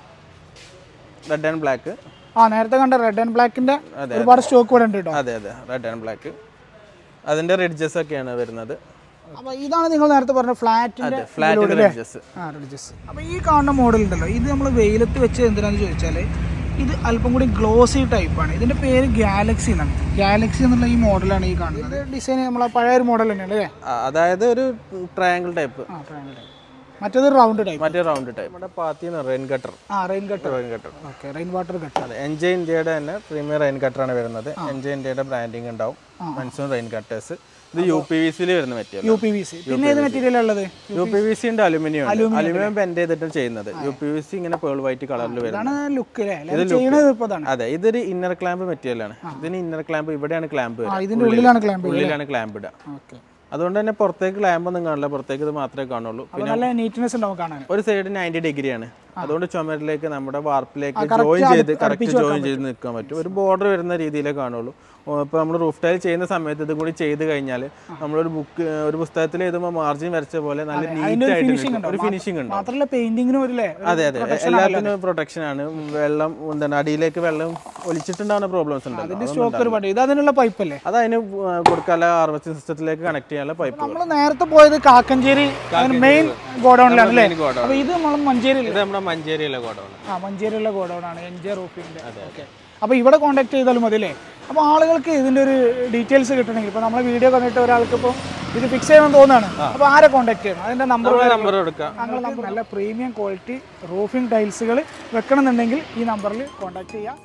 റെഡ് ആൻഡ് ബ്ലാക്ക് ആ നേരത്തെ കണ്ട റെഡ് ആൻഡ് ബ്ലാക്കിന്റെ ഒരുപാട് സ്റ്റോക്ക് ഇവിടെ ഉണ്ട് കേട്ടോ അതെ അതെ റെഡ് ആൻഡ് ബ്ലാക്ക് അതിൻ്റെ റിഡ്ജസ് ഒക്കെയാണ് വരുന്നത് അപ്പോൾ ഇതാണ് നിങ്ങൾ നേരത്തെ പറഞ്ഞ ഫ്ലാറ്റിന്റെ ഫ്ലാറ്റിൻ്റെ റിഡ്ജസ് ആ റിഡ്ജസ് അപ്പോൾ ഈ കാണുന്ന മോഡൽ ഉണ്ടല്ലോ ഇത് നമ്മൾ വെയിലത്ത് വെച്ച് എന്തിനാന്ന് ചോദിച്ചാൽ ഇത് അല്പം കൂടി ഗ്ലോസി ടൈപ്പാണ് ഇതിന്റെ പേര് ഗാലക്സി എന്നാണ് ഗാലക്സി എന്നുള്ള ഈ മോഡലാണ് ഈ കാണുന്നത് ഡിസൈൻ നമ്മളെ പഴയ ഒരു മോഡൽ തന്നെയാണ് അല്ലേ അതായത് ഒരു ട്രയാങ്കിൾ ടൈപ്പ് ആ triangle type. മറ്റേത് റൗണ്ട് ടൈപ്പ് മറ്റേ റൗണ്ട് ടൈപ്പ് നമ്മുടെ പാത്തിന്ന് റെയിൻ കട്ടർ ആ rain cutter rain cutter okay rain water cutter അതെ എൻജെ ഇന്ത്യയുടെ തന്നെ പ്രീമിയർ റെയിൻ കട്ടറാണ് വരുന്നത് എൻജെ ഇന്ത്യയുടെ ബ്രാൻഡിങ് ഉണ്ടാവും മൺസൂൺ റെയിൻ കട്ടേഴ്സ് ഇത് യു പി വി സിയിൽ വരുന്ന material U P V C പിന്നെ ഏത് മെറ്റീരിയൽ ഉള്ളത് യു പി വി സി ഉണ്ട് അലുമിനിയം ഉണ്ട് അലുമിനിയം ബെൻഡ് ചെയ്തിട്ട് ചെയ്യുന്നത് യു പി വി സി ഇങ്ങനെ പേൾ വൈറ്റ് കളറിൽ വരുന്നത് ഇതാണ് ലുക്ക് അല്ലേ എല്ലാവരും ചെയ്യണത് ഇപ്പോൾ അതാണ് അതെ ഇതൊരു ഇന്നർ ക്ലാമ്പ് മെറ്റീരിയൽ ആണ് ഇതിന് ഇന്നർ ക്ലാമ്പ് ഇവിടെയാണ് ക്ലാമ്പ് ആ ഇതിന്റെ ഉള്ളിലാണ് ക്ലാമ്പ് ഉള്ളിലാണ് ക്ലാമ്പ് ഇടുക ഓക്കെ അതുകൊണ്ട് തന്നെ പുറത്തേക്ക് ക്ലാമ്പ് ഒന്നും കാണില്ല പുറത്തേക്ക് ഇത് മാത്രമേ കാണുള്ളൂ അപ്പോൾ നല്ല നീറ്റ്നെസ് ഉണ്ടാവും കാണാൻ ഒരു സൈഡ് നയൻറ്റി ഡിഗ്രി ആണ് അതുകൊണ്ട് ചുമരിലേക്ക് നമ്മുടെ വാർപ്പിലേക്ക് ജോയിൻ ചെയ്ത് കറക്റ്റ് ജോയിൻ ചെയ്ത് നിൽക്കാൻ പറ്റും ഒരു ബോർഡർ വരുന്ന രീതിയിലേ കാണുള്ളൂ ഇപ്പോൾ നമ്മൾ റൂഫ് ടൈൽ ചെയ്യുന്ന സമയത്ത് ഇതും കൂടി ചെയ്ത് കഴിഞ്ഞാൽ നമ്മളൊരു ബുക്ക് ഒരു പുസ്തകത്തിൽ എഴുതുമ്പോൾ മാർജിൻ വരച്ച പോലെ നല്ല നീറ്റ് ആയിട്ട് നിൽക്കും. ഒരു ഫിനിഷിംഗ് ഉണ്ട് മാത്രമല്ല പെയിന്റിങ്ങിനും ഒരു ല്ലേ, ഒരു അതെ അതെ എല്ലാത്തിനും പ്രൊട്ടക്ഷൻ ആണ് വെള്ളം എന്താണ് അടിയിലേക്ക് വെള്ളം ഒലിച്ചിട്ടുണ്ടാകുന്ന പ്രോബ്ലംസ് ഉണ്ടല്ലോ ഇതിന്റെ സ്റ്റോക്ക് ഒരുപാട് ഇത് അതിനുള്ള പൈപ്പ് അല്ലേ അത് അതിന് കൊടുക്കാനുള്ള ഹാർവസ്റ്റിംഗ് സിസ്റ്റത്തിലേക്ക് കണക്ട് ചെയ്യാനുള്ള പൈപ്പ് നമ്മൾ നേരത്തെ പോയത് കാക്കഞ്ചേരി മെയിൻ ഗോഡൌണിലാണ് അല്ലേ അപ്പൊ ഇത് നമ്മൾ മഞ്ചേരിയിൽ ഇത് നമ്മുടെ മഞ്ചേരിയിലെ ഗോഡൗൺ ആ മഞ്ചേരിയുള്ള ഗോഡൗണാണ് എൻ ജെ റൂഫിൻ്റെ ഓക്കെ അപ്പോൾ ഇവിടെ കോൺടാക്ട് ചെയ്താലും മതി അല്ലേ അപ്പോൾ ആളുകൾക്ക് ഇതിൻ്റെ ഒരു ഡീറ്റെയിൽസ് കിട്ടണമെങ്കിൽ ഇപ്പോൾ നമ്മളെ വീഡിയോ കണ്ടിട്ട് ഒരാൾക്ക് ഇപ്പോൾ ഇത് ഫിക്സ് ചെയ്യണമെന്ന് തോന്നുകയാണ് അപ്പോൾ ആരെ കോൺടാക്ട് ചെയ്യണം അതിൻ്റെ നമ്പർ നമ്പർ കൊടുക്കാം ഞങ്ങൾ നല്ല പ്രീമിയം ക്വാളിറ്റി റൂഫിംഗ് ടൈൽസുകൾ വെക്കണമെന്നുണ്ടെങ്കിൽ ഈ നമ്പറിൽ കോൺടാക്ട് ചെയ്യാം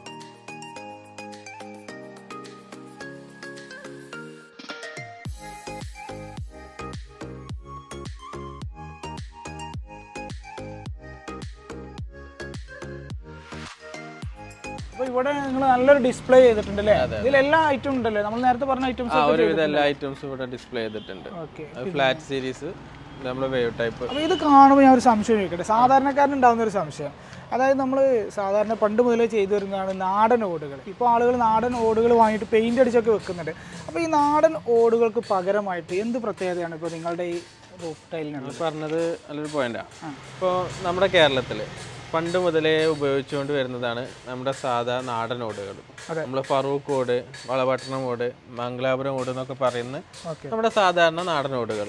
അപ്പോൾ ഇവിടെ നിങ്ങൾ നല്ലൊരു ഡിസ്പ്ലേ ചെയ്തിട്ടുണ്ട് അല്ലേ ഇതിൽ എല്ലാ ഐറ്റം ഉണ്ടല്ലേ നമ്മൾ നേരത്തെ പറഞ്ഞ ഐറ്റംസ് ആ ഒരുവിധ എല്ലാ ഐറ്റംസും ഇവിടെ ഡിസ്പ്ലേ ചെയ്തിട്ടുണ്ട് ഓക്കെ ഫ്ലാറ്റ് സീരീസ് നമ്മുടെ വേവ് ടൈപ്പ് അപ്പോൾ ഇത് കാണുമ്പോൾ ഞാൻ ഒരു സംശയം ചോദിക്കട്ടെ സാധാരണക്കാരന് ഉണ്ടാകുന്ന ഒരു സംശയം അതായത് നമ്മൾ സാധാരണ പണ്ട് മുതലേ ചെയ്തു വരുന്നതാണ് നാടൻ ഓടുകൾ ഇപ്പോൾ ആളുകൾ നാടൻ ഓടുകൾ വാങ്ങിയിട്ട് പെയിന്റ് അടിച്ചൊക്കെ വെക്കുന്നുണ്ട് അപ്പോൾ ഈ നാടൻ ഓടുകൾക്ക് പകരമായിട്ട് എന്ത് പ്രത്യേകതയാണ് ഇപ്പോൾ നിങ്ങളുടെ ഈ റൂഫ് ടൈലിനുള്ളത് പറഞ്ഞത് നല്ലൊരു പോയിന്റാ ഇപ്പോൾ നമ്മുടെ കേരളത്തിൽ പണ്ട് മുതലേ ഉപയോഗിച്ചുകൊണ്ട് വരുന്നതാണ് നമ്മുടെ സാധാ നാടൻ ഓടുകൾ അതെ. നമ്മൾ ഫറൂഖ് ഓട് വളപട്ടണം ഓട് മംഗലാപുരം ഓട് എന്നൊക്കെ പറയുന്ന ഓക്കെ നമ്മുടെ സാധാരണ നാടൻ ഓടുകൾ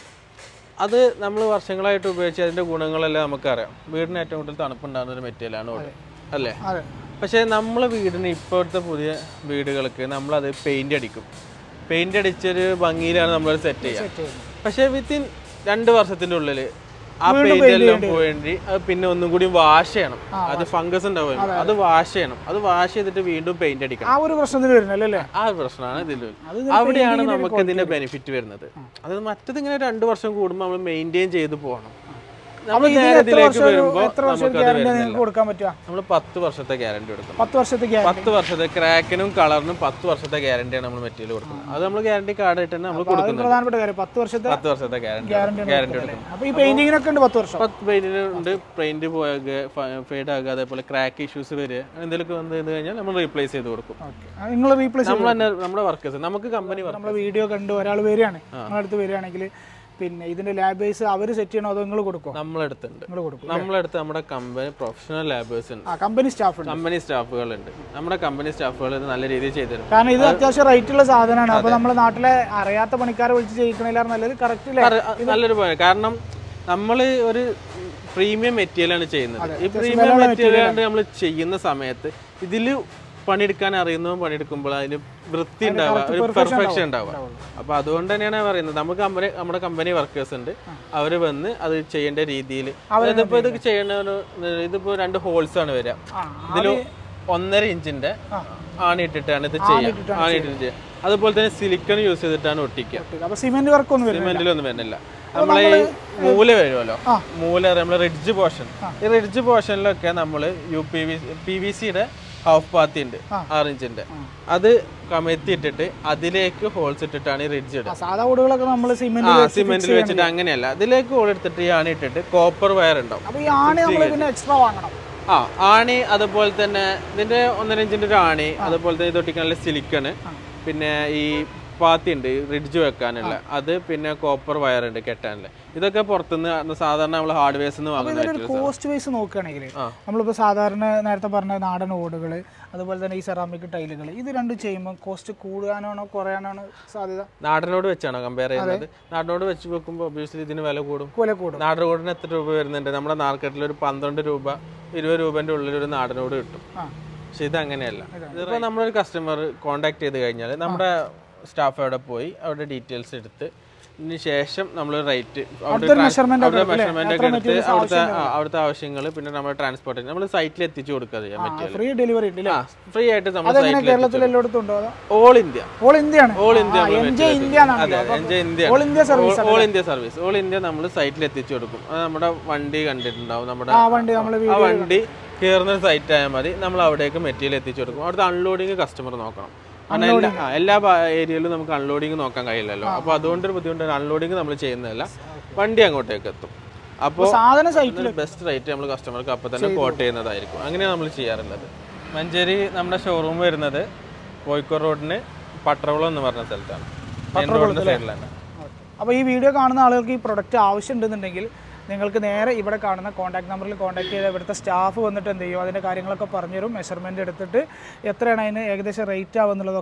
അത് നമ്മൾ വർഷങ്ങളായിട്ട് ഉപയോഗിച്ച് അതിൻ്റെ ഗുണങ്ങളെല്ലാം നമുക്കറിയാം വീടിന് ഏറ്റവും കൂടുതൽ തണുപ്പുണ്ടാകുന്ന ഒരു മെറ്റീരിയലാണ് ഓട് അല്ലേ അതെ പക്ഷേ നമ്മളെ വീടിന് ഇപ്പോഴത്തെ പുതിയ വീടുകൾക്ക് നമ്മളത് പെയിന്റ് അടിക്കും പെയിന്റ് അടിച്ചൊരു ഭംഗിയിലാണ് നമ്മളത് സെറ്റ് ചെയ്യുക സെറ്റ് ചെയ്യുന്നു പക്ഷേ വിത്തിൻ രണ്ട് വർഷത്തിന്റെ ഉള്ളിൽ ആ പെയിന്റ് എല്ലാം പോയി അത് പിന്നെ ഒന്നും കൂടി വാഷ് ചെയ്യണം അത് ഫംഗസ് ഉണ്ടാവും അത് വാഷ് ചെയ്യണം അത് വാഷ് ചെയ്തിട്ട് വീണ്ടും പെയിന്റ് അടിക്കണം ആ ഒരു പ്രശ്നത്തിന് വരുന്നല്ലേ അല്ലേ ആ പ്രശ്നമാണ് ഇതിൽ അത് അവിടെയാണ് നമുക്ക് ഇതിന്റെ ബെനിഫിറ്റ് വരുന്നത് അത് മറ്റത് ഇങ്ങനെ രണ്ട് വർഷം കൂടുമ്പോൾ നമ്മൾ മെയിൻറ്റെയിൻ ചെയ്ത് പോകണം നമ്മൾ നേരെ ഇതിലേക്ക് വരുമ്പോൾ എത്ര വർഷം നമുക്കത് ഗ്യാരണ്ടി വരുന്നില്ല നിങ്ങൾക്ക് കൊടുക്കാൻ പറ്റുക നമ്മൾ പത്ത് വർഷത്തെ ഗ്യാരണ്ടി കൊടുക്കണം പത്ത് വർഷത്തെ ഗ്യാരണ്ടി പത്ത് വർഷത്തെ ക്രാക്കിനും കളറിനും പത്ത് വർഷത്തെ ഗ്യാരണ്ടിയാണ് നമ്മൾ മെറ്റീരിയൽ കൊടുക്കുന്നത് അത് നമ്മൾ ഗ്യാരണ്ടി കാർഡ് ആയിട്ട് തന്നെ നമ്മൾ കൊടുക്കുന്നത് പ്രധാനപ്പെട്ട കാര്യം പത്ത് വർഷത്തെ പത്ത് വർഷത്തെ ഗ്യാരണ്ടി ഗ്യാരണ്ടി ഗ്യാരണ്ടി കൊടുക്കുന്നത് അപ്പോൾ ഈ പെയിന്റിങ്ങിനൊക്കെ ഉണ്ട് പത്ത് വർഷം പത്ത് പെയിന്റിനുണ്ട് പെയിന്റ് പോയാൽ ഫെയ്ഡ് ആകുക അതേപോലെ ക്രാക്ക് ഇഷ്യൂസ് വരിക എന്തെങ്കിലുമൊക്കെ വന്നു കഴിഞ്ഞ് കഴിഞ്ഞാൽ നമ്മൾ റീപ്ലേസ് ചെയ്ത് കൊടുക്കും ഓക്കെ നിങ്ങൾ റീപ്ലേസ് നമ്മൾ തന്നെ നമ്മുടെ വർക്കേഴ്സ് നമുക്ക് കമ്പനി വർക്ക് നമ്മളെ വീഡിയോ കണ്ട് ഒരാൾ വരികയാണ് നിങ്ങളുടെ അടുത്ത് വരികയാണെങ്കിൽ പിന്നെ ഇതിന്റെ ലാബ് ബേസ് അവർ സെറ്റ് ചെയ്യണോ അതോ നിങ്ങൾ കൊടുക്കോ നമ്മളെടുത്തുണ്ട് നിങ്ങൾ കൊടുക്കും നമ്മളെടുത്ത് നമ്മുടെ കമ്പനി പ്രൊഫഷണൽ ലാബേഴ്സ് ഉണ്ട് ആ കമ്പനി സ്റ്റാഫ് ഉണ്ട് കമ്പനി സ്റ്റാഫുകളുണ്ട് നമ്മുടെ കമ്പനി സ്റ്റാഫുകൾ ഇത് നല്ല രീതിയിൽ ചെയ്തിട്ടുണ്ട് കാരണം ഇത് അത്യാവശ്യം റേറ്റ് ഉള്ള സാധനമാണ് അപ്പൊ നമ്മുടെ നാട്ടിലെ അറിയാത്ത പണിക്കാരെ വിളിച്ച് ചെയ്യിക്കണില്ലാർ നല്ലത് കറക്റ്റ് അല്ലേ പറ- നല്ലൊരു പോയിന്റ് കാരണം നമ്മൾ ഒരു പ്രീമിയം മെറ്റീരിയലാണ് ചെയ്യുന്നത് ഈ പ്രീമിയം മെറ്റീരിയൽ കൊണ്ട് നമ്മൾ ചെയ്യുന്ന സമയത്ത് ഇതിൽ പണിയെടുക്കാൻ അറിയുന്നതും പണിയെടുക്കുമ്പോൾ അതിന് വൃത്തി ഉണ്ടാവുക ഒരു പെർഫെക്ഷൻ ഉണ്ടാവുക അപ്പൊ അതുകൊണ്ട് തന്നെയാണ് ഞാൻ പറയുന്നത് നമുക്ക് കമ്പനി നമ്മുടെ കമ്പനി വർക്കേഴ്സ് ഉണ്ട് അവർ വന്ന് അത് ചെയ്യേണ്ട രീതിയിൽ ഇതിപ്പോ ഇത് ചെയ്യണ ഇതിപ്പോ രണ്ട് ഹോൾസ് ആണ് വരിക ആ ഇതിൽ ഒന്നര ഇഞ്ചിന്റെ ആണിട്ടിട്ടാണ് ഇത് ചെയ്യുക ആണിട്ടിട്ട് ചെയ്യുക അതുപോലെ തന്നെ സിലിക്കൺ യൂസ് ചെയ്തിട്ടാണ് ഒട്ടിക്കുക അപ്പൊ സിമെന്റ് വർക്ക് ഒന്നും വരുന്നില്ല സിമെന്റിലൊന്നും വരുന്നില്ല നമ്മളെ ഈ മൂല വരുമല്ലോ ആ. മൂല നമ്മളെ റിഡ്ജ് പോർഷൻ ഈ റിഡ്ജ് പോർഷനിലൊക്കെ നമ്മൾ U P V P V സിയുടെ ഹാഫ് പാത്തി ഉണ്ട് ആറ് ഇഞ്ചിന്റെ അത് കമഴ്ത്തി ഇട്ടിട്ട് അതിലേക്ക് ഹോൾസ് ഇട്ടിട്ടാണ് ഈ റിഡ്ജ് ഇടുക ആ, സാധാ ഓടുകളൊക്കെ നമ്മൾ ആ സിമെന്റ് സിമെന്റിൽ വെച്ചിട്ട് അങ്ങനെയല്ല അതിലേക്ക് ഹോൾ എടുത്തിട്ട് ഈ ആണി ഇട്ടിട്ട് കോപ്പർ വയർ ഉണ്ടാവും അപ്പൊ ഈ ആണി നമ്മൾ പിന്നെ എക്സ്ട്രാ വാങ്ങണം ആ ആണി അതുപോലെ തന്നെ ഇതിന്റെ ഒന്നര ഇഞ്ചിന്റെ ഒരു ആണി അതുപോലെ തന്നെ ഇത് ഒട്ടിക്കാനുള്ള സിലിക്കണ് പിന്നെ ഈ പാത്തി ഉണ്ട് റിഡ്ജ് വെക്കാനുള്ള അത് പിന്നെ കോപ്പർ വയർ ഉണ്ട് കെട്ടാനുള്ള ഇതൊക്കെ പുറത്തുനിന്ന് സാധാരണ നമ്മൾ ഹാർഡ്വെയർസ് നിന്ന് വാങ്ങുന്ന ഇതിന്റെ ഒരു കോസ്റ്റ് വൈസ് നോക്കുകയാണെങ്കിൽ നമ്മളിപ്പോൾ സാധാരണ നേരത്തെ പറഞ്ഞ നാടൻ ഓടുകൾ അതുപോലെ തന്നെ ഈ സെറാമിക് ടൈലുകൾ ഇത് രണ്ടും ചെയ്യുമ്പോൾ കോസ്റ്റ് കൂടാനാണോ കുറയാനാണോ സാധ്യത നാടനോട് വെച്ചാണോ കമ്പയർ ചെയ്യുന്നത് നാടനോട് വെച്ച് വെക്കുമ്പോൾ ഒബ്വിയസ്ലി ഇതിന് വില കൂടും വില കൂടും നാടനോടിന് എത്ര രൂപ വരുന്നുണ്ട് നമ്മുടെ മാർക്കറ്റിൽ ഒരു പന്ത്രണ്ട് രൂപ ഇരുപത് രൂപന്റെ ഉള്ളിൽ ഒരു നാടനോട് കിട്ടും ആ പക്ഷെ ഇത് അങ്ങനെയല്ല ഇതിപ്പോ നമ്മളൊരു കസ്റ്റമർ കോണ്ടാക്ട് ചെയ്ത് കഴിഞ്ഞാൽ നമ്മുടെ സ്റ്റാഫ് അവിടെ പോയി അവിടെ ഡീറ്റെയിൽസ് എടുത്ത് ഇതിന് ശേഷം നമ്മൾ റേറ്റ് അവിടെ measurement ഒക്കെ മെഷർമെന്റ് ഒക്കെ എടുത്ത് അവിടുത്തെ ആ, അവിടുത്തെ ആവശ്യങ്ങൾ പിന്നെ നമ്മുടെ ട്രാൻസ്പോർട്ട് നമ്മൾ സൈറ്റിൽ എത്തിച്ചു കൊടുക്കുക ചെയ്യാൻ പറ്റില്ല ഫ്രീ ഡെലിവറി ഉണ്ട് അല്ലേ ഫ്രീ ആയിട്ട് നമ്മൾ അതെങ്ങനെ സൈറ്റിൽ കേരളത്തിൽ എല്ലായിടത്തും ഉണ്ടോ അതോ ഓൾ ഇന്ത്യ ഓൾ ഇന്ത്യ ആണ് all India N J India അതെ എന്നാണ് enjoy India all India service all India service all India നമ്മൾ സൈറ്റിൽ എത്തിച്ചു കൊടുക്കും അത് നമ്മുടെ വണ്ടി കണ്ടിട്ടുണ്ടാവും നമ്മുടെ ആ വണ്ടി നമ്മൾ ആ വണ്ടി കയറുന്ന സൈറ്റ് ആയാൽ മതി നമ്മൾ അവിടേക്ക് മെറ്റീരിയൽ എത്തിച്ചു കൊടുക്കും അവിടുത്തെ അൺലോഡിങ് കസ്റ്റമർ നോക്കണം കാരണം എല്ലാ ആ, എല്ലാ ഏരിയയിലും നമുക്ക് അൺലോഡിങ് നോക്കാൻ കഴിയില്ലല്ലോ അപ്പോൾ അതുകൊണ്ടൊരു ബുദ്ധിമുട്ട് അൺലോഡിങ് നമ്മൾ ചെയ്യുന്നതല്ല വണ്ടി അങ്ങോട്ടേക്ക് എത്തും അപ്പോൾ സാധനം സൈറ്റിൽ ബെസ്റ്റ് റേറ്റ് നമ്മൾ കസ്റ്റമർക്ക് അപ്പോൾ തന്നെ കോട്ട് ചെയ്യുന്നതായിരിക്കും അങ്ങനെയാണ് നമ്മൾ ചെയ്യാറുള്ളത് മഞ്ചേരി നമ്മുടെ ഷോറൂം വരുന്നത് കോഴിക്കോട് റോഡിന് പട്രവളം എന്ന് പറഞ്ഞ സ്ഥലത്താണ് മെയിൻ റോഡിന്റെ സൈഡിലാണ് അപ്പോൾ ഈ വീഡിയോ കാണുന്ന ആളുകൾക്ക് ഈ പ്രൊഡക്റ്റ് ആവശ്യമുണ്ടെന്നുണ്ടെങ്കിൽ നിങ്ങൾക്ക് നേരെ ഇവിടെ കാണുന്ന കോൺടാക്ട് നമ്പറിൽ കോൺടാക്ട് ചെയ്താൽ ഇവിടുത്തെ സ്റ്റാഫ് വന്നിട്ട് എന്ത് ചെയ്യും അതിൻ്റെ കാര്യങ്ങളൊക്കെ പറഞ്ഞുതരും മെഷർമെൻ്റ് എടുത്തിട്ട് എത്രയാണ് അതിന് ഏകദേശം റേറ്റ് ആവുന്നുള്ളതൊക്കെ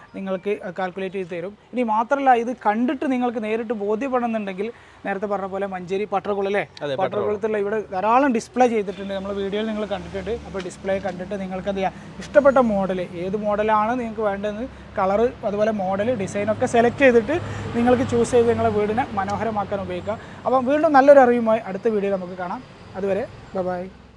നിങ്ങൾക്ക് കാൽക്കുലേറ്റ് ചെയ്ത് തരും ഇനി മാത്രമല്ല ഇത് കണ്ടിട്ട് നിങ്ങൾക്ക് നേരിട്ട് ബോധ്യപ്പെടണമെന്നുണ്ടെങ്കിൽ നേരത്തെ പറഞ്ഞ പോലെ മഞ്ചേരി പട്ടർകുളം അല്ലേ അതെ, പട്ടർകുളത്തുള്ള ഇവിടെ ധാരാളം ഡിസ്പ്ലേ ചെയ്തിട്ടുണ്ട് നമ്മൾ വീഡിയോയിൽ നിങ്ങൾ കണ്ടിട്ടുണ്ട് അപ്പോൾ ഡിസ്പ്ലേ കണ്ടിട്ട് നിങ്ങൾക്ക് എന്ത് ചെയ്യാം ഇഷ്ടപ്പെട്ട മോഡൽ ഏത് മോഡലാണ് നിങ്ങൾക്ക് വേണ്ടതെന്ന് കളറ് അതുപോലെ മോഡൽ ഡിസൈനൊക്കെ സെലക്ട് ചെയ്തിട്ട് നിങ്ങൾക്ക് ചൂസ് ചെയ്ത് നിങ്ങളെ വീടിനെ മനോഹരമാക്കാൻ ഉപയോഗിക്കാം അപ്പം വീണ്ടും നല്ലൊരു അറിവുമായി അടുത്ത വീഡിയോ നമുക്ക് കാണാം അതുവരെ ബൈ